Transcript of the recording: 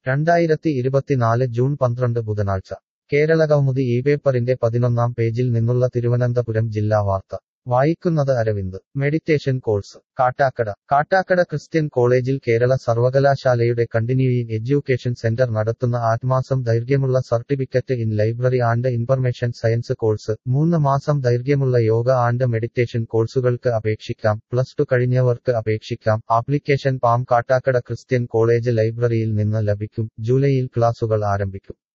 രണ്ടായിരത്തി ഇരുപത്തിനാല് ജൂൺ പന്ത്രണ്ട് ബുധനാഴ്ച കേരളകൗമുദി ഈ പേപ്പറിന്റെ പതിനൊന്നാം പേജിൽ നിന്നുള്ള തിരുവനന്തപുരം ജില്ലാ വാർത്ത വായിക്കുന്നത് Aravind meditation course Kattakada Kattakada Christian കോളേജിൽ കേരള സർവകലാശാലയുടെ കണ്ടിന്യൂയിങ് എഡ്യൂക്കേഷൻ സെന്റർ നടത്തുന്ന ആറ്റ്മാസം ദൈർഘ്യമുള്ള certificate in library and information science course മൂന്ന് മാസം ദൈർഘ്യമുള്ള യോഗ ആൻഡ് മെഡിറ്റേഷൻ കോഴ്സുകൾക്ക് അപേക്ഷിക്കാം പ്ലസ് ടു കഴിഞ്ഞവർക്ക് അപേക്ഷിക്കാം application form Kattakada Christian college ലൈബ്രറിയിൽ നിന്ന് ലഭിക്കും ജൂലൈയിൽ ക്ലാസുകൾ ആരംഭിക്കും